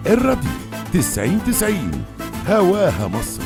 الراديو تسعين تسعين هواها مصر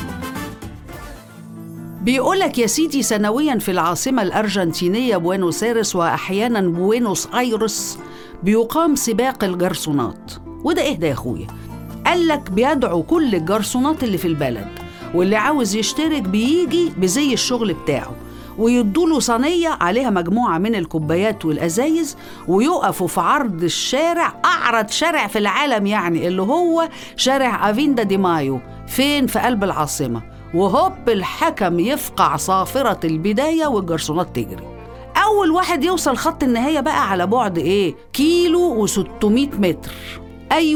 بيقولك يا سيدي سنويا في العاصمة الأرجنتينية بوينوس آيرس وأحيانا بوينوس آيرس بيقام سباق الجرسونات وده إيه ده يا أخويا؟ قالك بيدعو كل الجرسونات اللي في البلد واللي عاوز يشترك بيجي بزي الشغل بتاعه ويدوله صينية عليها مجموعة من الكوبايات والأزايز ويقفوا في عرض الشارع أعرض شارع في العالم يعني اللي هو شارع أفيندا دي مايو فين في قلب العاصمة وهوب الحكم يفقع صافرة البداية والجرسونات تجري أول واحد يوصل خط النهاية بقى على بعد إيه؟ كيلو و600 متر أي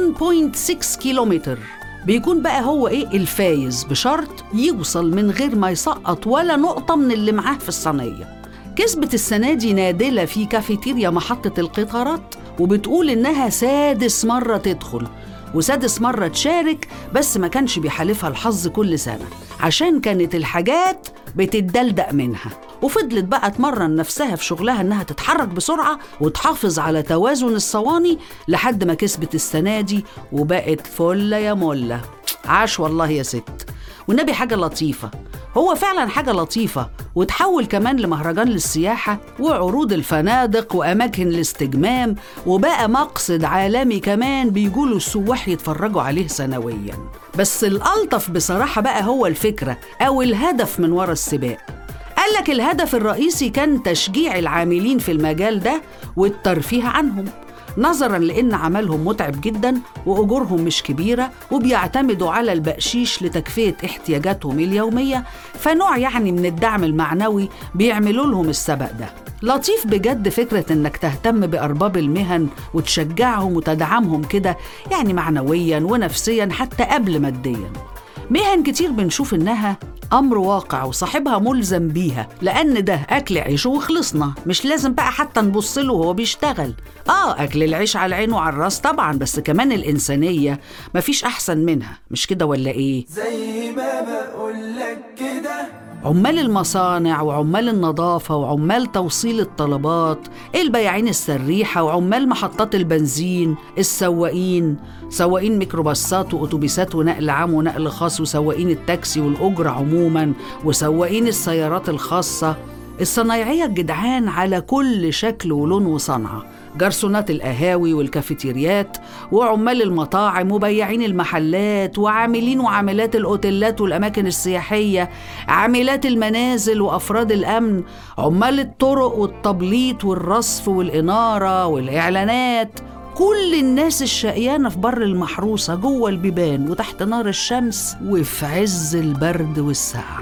1.6 كيلومتر بيكون بقى هو إيه الفايز بشرط يوصل من غير ما يسقط ولا نقطة من اللي معاه في الصينية كسبت السنة دي نادلة في كافيتيريا محطة القطارات وبتقول إنها سادس مرة تدخل وسادس مرة تشارك بس ما كانش بيحالفها الحظ كل سنة عشان كانت الحاجات بتتدلدق منها وفضلت بقى تمرن نفسها في شغلها انها تتحرك بسرعة وتحافظ على توازن الصواني لحد ما كسبت السنة دي وبقت فلة يا ملة عاش والله يا ست والنبي حاجة لطيفة هو فعلا حاجة لطيفة وتحول كمان لمهرجان للسياحة وعروض الفنادق وأماكن الاستجمام وبقى مقصد عالمي كمان بيجولوا السواح يتفرجوا عليه سنويا بس الألطف بصراحة بقى هو الفكرة أو الهدف من ورا السباق قال لك الهدف الرئيسي كان تشجيع العاملين في المجال ده والترفيه عنهم نظرا لان عملهم متعب جدا واجورهم مش كبيره وبيعتمدوا على البقشيش لتكفيه احتياجاتهم اليوميه فنوع يعني من الدعم المعنوي بيعملوا لهم السبق ده لطيف بجد فكرة إنك تهتم بأرباب المهن وتشجعهم وتدعمهم كده يعني معنويا ونفسيا حتى قبل ماديا مهن كتير بنشوف إنها أمر واقع وصاحبها ملزم بيها لأن ده أكل عيشه وخلصنا مش لازم بقى حتى نبص له وهو بيشتغل آه أكل العيش على العين وعلى الراس طبعا بس كمان الإنسانية مفيش أحسن منها مش كده ولا إيه؟ زي ما بقولك كده عمال المصانع وعمال النظافة وعمال توصيل الطلبات البياعين السريحة وعمال محطات البنزين السواقين سواقين ميكروباصات وأتوبيسات ونقل عام ونقل خاص وسواقين التاكسي والأجرة عموما وسواقين السيارات الخاصة الصنايعية الجدعان على كل شكل ولون وصنعة جرسونات القهاوي والكافيتريات وعمال المطاعم وبياعين المحلات وعاملين وعاملات الأوتيلات والأماكن السياحية عاملات المنازل وأفراد الأمن عمال الطرق والتبليط والرصف والإنارة والإعلانات كل الناس الشقيانة في بر المحروسة جوه البيبان وتحت نار الشمس وفي عز البرد والسقع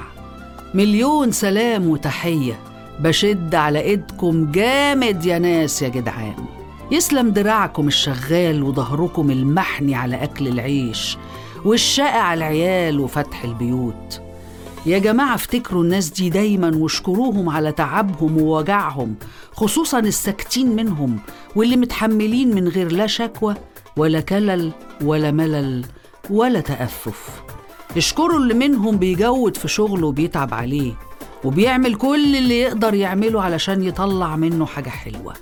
مليون سلام وتحية بشد على ايدكم جامد يا ناس يا جدعان يسلم دراعكم الشغال وظهركم المحني على أكل العيش والشقة على العيال وفتح البيوت يا جماعة افتكروا الناس دي دايما واشكروهم على تعبهم ووجعهم خصوصا الساكتين منهم واللي متحملين من غير لا شكوى ولا كلل ولا ملل ولا تأفف اشكروا اللي منهم بيجود في شغله وبيتعب عليه وبيعمل كل اللي يقدر يعمله علشان يطلع منه حاجة حلوة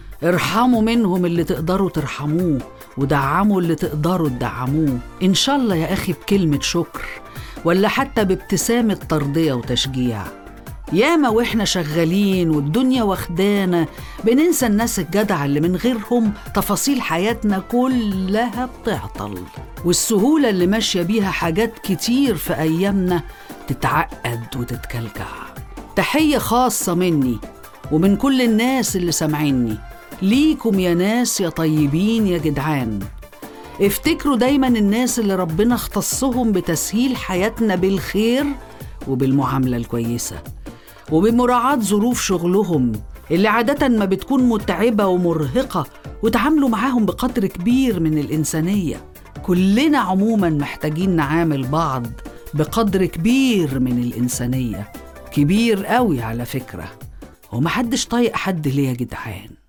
ارحموا منهم اللي تقدروا ترحموه ودعموا اللي تقدروا تدعموه إن شاء الله يا أخي بكلمة شكر ولا حتى بابتسامة ترضية وتشجيع ياما واحنا شغالين والدنيا واخدانا بننسى الناس الجدعة اللي من غيرهم تفاصيل حياتنا كلها بتعطل والسهولة اللي ماشية بيها حاجات كتير في أيامنا تتعقد وتتكلكع تحية خاصة مني ومن كل الناس اللي سامعيني ليكم يا ناس يا طيبين يا جدعان افتكروا دايما الناس اللي ربنا اختصهم بتسهيل حياتنا بالخير وبالمعاملة الكويسة وبمراعاة ظروف شغلهم اللي عادة ما بتكون متعبة ومرهقة وتعاملوا معاهم بقدر كبير من الإنسانية كلنا عموما محتاجين نعامل بعض بقدر كبير من الإنسانية كبير قوي على فكرة ومحدش طايق حد ليه يا جدعان